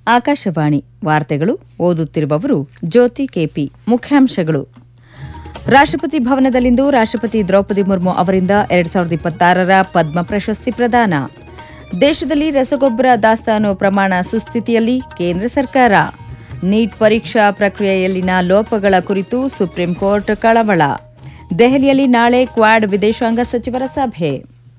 ಆಕಾಶವಾಣಿ ವಾರ್ತೆಗಳು ಓದುತ್ತಿರುವವರು ಜ್ಯೋತಿ ಕೆಪಿ ಮುಖ್ಯಾಂಶಗಳು ರಾಷ್ಟ್ರಪತಿ ಭವನದಲ್ಲಿಂದು ರಾಷ್ಟ್ರಪತಿ ದ್ರೌಪದಿ ಮುರ್ಮು ಅವರಿಂದ ಎರಡ್ ಸಾವಿರದ ಇಪ್ಪತ್ತಾರರ ಪದ್ಮ ಪ್ರಶಸ್ತಿ ಪ್ರದಾನ ದೇಶದಲ್ಲಿ ರಸಗೊಬ್ಬರ ದಾಸ್ತಾನು ಪ್ರಮಾಣ ಸುಸ್ಥಿತಿಯಲ್ಲಿ ಕೇಂದ್ರ ಸರ್ಕಾರ ನೀಟ್ ಪರೀಕ್ಷಾ ಪ್ರಕ್ರಿಯೆಯಲ್ಲಿನ ಲೋಪಗಳ ಕುರಿತು ಸುಪ್ರೀಂ ಕೋರ್ಟ್ ಕಳವಳ ದೆಹಲಿಯಲ್ಲಿ ನಾಳೆ ಕ್ವಾಡ್ ವಿದೇಶಾಂಗ ಸಚಿವರ ಸಭೆ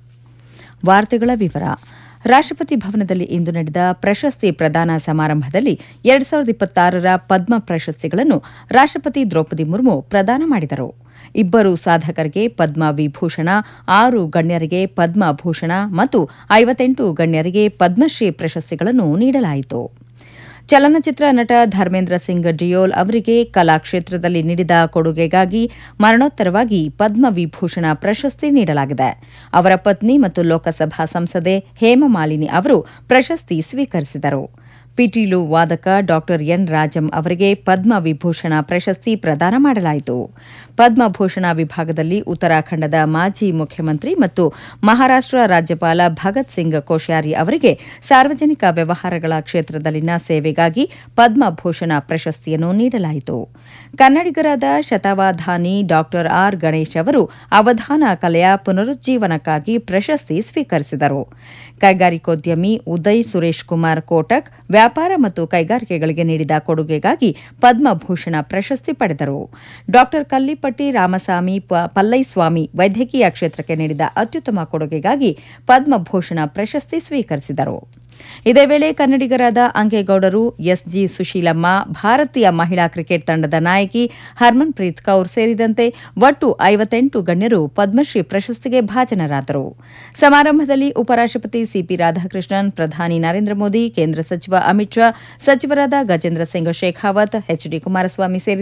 ವಾರ್ತೆಗಳ ವಿವರ ರಾಷ್ಟ್ರಪತಿ ಭವನದಲ್ಲಿ ಇಂದು ನಡೆದ ಪ್ರಶಸ್ತಿ ಪ್ರದಾನ ಸಮಾರಂಭದಲ್ಲಿ ಎರಡ್ ಸಾವಿರದ ಇಪ್ಪತ್ತಾರರ ಪದ್ಮ ಪ್ರಶಸ್ತಿಗಳನ್ನು ರಾಷ್ಟ್ರಪತಿ ದ್ರೌಪದಿ ಮುರ್ಮು ಪ್ರದಾನ ಮಾಡಿದರು ಇಬ್ಬರು ಸಾಧಕರಿಗೆ ಪದ್ಮ ವಿಭೂಷಣ ಆರು ಗಣ್ಯರಿಗೆ ಪದ್ಮಭೂಷಣ ಮತ್ತು ಐವತ್ತೆಂಟು ಗಣ್ಯರಿಗೆ ಪದ್ಮಶ್ರೀ ಪ್ರಶಸ್ತಿಗಳನ್ನು ನೀಡಲಾಯಿತು ಚಲನಚಿತ್ರ ನಟ ಧರ್ಮೇಂದ್ರ ಸಿಂಗ್ ಡಿಯೋಲ್ ಅವರಿಗೆ ಕಲಾಕ್ಷೇತ್ರದಲ್ಲಿ ನೀಡಿದ ಕೊಡುಗೆಗಾಗಿ ಮರಣೋತ್ತರವಾಗಿ ಪದ್ಮವಿಭೂಷಣ ಪ್ರಶಸ್ತಿ ನೀಡಲಾಗಿದೆ ಅವರ ಪತ್ನಿ ಮತ್ತು ಲೋಕಸಭಾ ಸಂಸದೆ ಹೇಮಮಾಲಿನಿ ಅವರು ಪ್ರಶಸ್ತಿ ಸ್ವೀಕರಿಸಿದರು ಪಿಟೀಲು ವಾದಕ ಡಾ ಎನ್ ರಾಜಂ ಅವರಿಗೆ ಪದ್ಮ ವಿಭೂಷಣ ಪ್ರಶಸ್ತಿ ಪ್ರದಾನ ಮಾಡಲಾಯಿತು ಪದ್ಮಭೂಷಣ ವಿಭಾಗದಲ್ಲಿ ಉತ್ತರಾಖಂಡದ ಮಾಜಿ ಮುಖ್ಯಮಂತ್ರಿ ಮತ್ತು ಮಹಾರಾಷ್ಟ್ರ ರಾಜ್ಯಪಾಲ ಭಗತ್ ಸಿಂಗ್ ಕೋಶ್ಯಾರಿ ಅವರಿಗೆ ಸಾರ್ವಜನಿಕ ವ್ಯವಹಾರಗಳ ಕ್ಷೇತ್ರದಲ್ಲಿನ ಸೇವೆಗಾಗಿ ಪದ್ಮಭೂಷಣ ಪ್ರಶಸ್ತಿಯನ್ನು ನೀಡಲಾಯಿತು ಕನ್ನಡಿಗರಾದ ಶತಾವಧಾನಿ ಡಾ ಆರ್ ಗಣೇಶ್ ಅವರು ಅವಧಾನ ಕಲೆಯ ಪುನರುಜ್ಜೀವನಕ್ಕಾಗಿ ಪ್ರಶಸ್ತಿ ಸ್ವೀಕರಿಸಿದರು ಕೈಗಾರಿಕೋದ್ಯಮಿ ಉದಯ್ ಸುರೇಶ್ ಕುಮಾರ್ ಕೋಟಕ್ ವ್ಯಾಪಾರ ಮತ್ತು ಕೈಗಾರಿಕೆಗಳಿಗೆ ನೀಡಿದ ಕೊಡುಗೆಗಾಗಿ ಪದ್ಮಭೂಷಣ ಪ್ರಶಸ್ತಿ ಪಡೆದರು ಡಾ ಕಲ್ಲಿಪಟ್ಟಿ ರಾಮಸ್ವಾಮಿ ಪಲ್ಲೈಸ್ವಾಮಿ ವೈದ್ಯಕೀಯ ಕ್ಷೇತ್ರಕ್ಕೆ ನೀಡಿದ ಅತ್ಯುತ್ತಮ ಕೊಡುಗೆಗಾಗಿ ಪದ್ಮಭೂಷಣ ಪ್ರಶಸ್ತಿ ಸ್ವೀಕರಿಸಿದರು ಇದೇ ವೇಳೆ ಕನ್ನಡಿಗರಾದ ಅಂಗೇಗೌಡರು ಎಸ್ಜಿ ಸುಶೀಲಮ್ಮ ಭಾರತೀಯ ಮಹಿಳಾ ಕ್ರಿಕೆಟ್ ತಂಡದ ನಾಯಕಿ ಹರ್ಮನ್ಪ್ರೀತ್ ಕೌರ್ ಸೇರಿದಂತೆ ಒಟ್ಟು ಐವತ್ತೆಂಟು ಗಣ್ಯರು ಪದ್ಮಶ್ರೀ ಪ್ರಶಸ್ತಿಗೆ ಭಾಜನರಾದರು ಸಮಾರಂಭದಲ್ಲಿ ಉಪರಾಷ್ಟಪತಿ ಸಿಪಿ ರಾಧಾಕೃಷ್ಣನ್ ಪ್ರಧಾನಿ ನರೇಂದ್ರ ಮೋದಿ ಕೇಂದ್ರ ಸಚಿವ ಅಮಿತ್ ಶಾ ಸಚಿವರಾದ ಗಜೇಂದ್ರ ಸಿಂಗ್ ಶೇಖಾವತ್ ಎಚ್ಡಿ ಕುಮಾರಸ್ವಾಮಿ ಸೇರಿದಂತೆ